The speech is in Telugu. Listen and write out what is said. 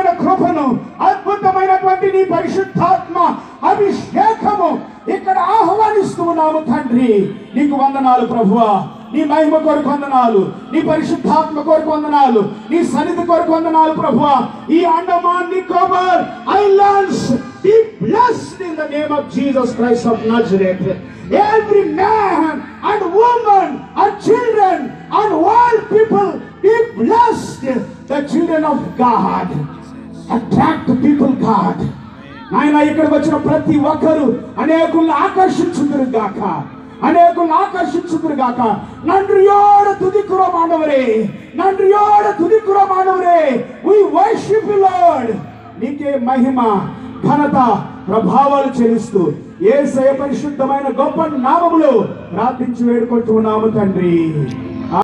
కృపను అద్భుతమైనటువంటి నీ పరిశుద్ధాత్మ అభిషేకము ఇక్కడ ఆహ్వానిస్తూ ఉన్నాము తండ్రి నీకు వందనాలు ప్రభువా నీ మహిమ కొరకు వందనాలు నీ పరిశుద్ధాత్మ కొరకు వందనాలు నీ సన్నిధి కొరకు వందనాలు ప్రభువా ఈ Andaman Nicobar islands be blessed in the name of Jesus Christ of Nazareth. Every man and woman and children and all people be blessed. The children of God attract people God. నాయన ఇక్కడికి వచ్చిన ప్రతి ఒక్కరు అనేకులను ఆకర్షించుదురు గాక అనేకులను ఆకర్షించుదురు గాక நன்றியோட துதிக்கிறோம் ஆண்டவரே நன்றியோட துதிக்கிறோம் ஆண்டவரே we worship you lord నీకే మహిమ ఘనత ప్రభావాలు చెల్లిస్తూ ఏసయ పరిశుద్ధమైన గొప్ప నామములో ప్రార్థించి వేడుకుంటూ ఉన్నాము తండ్రి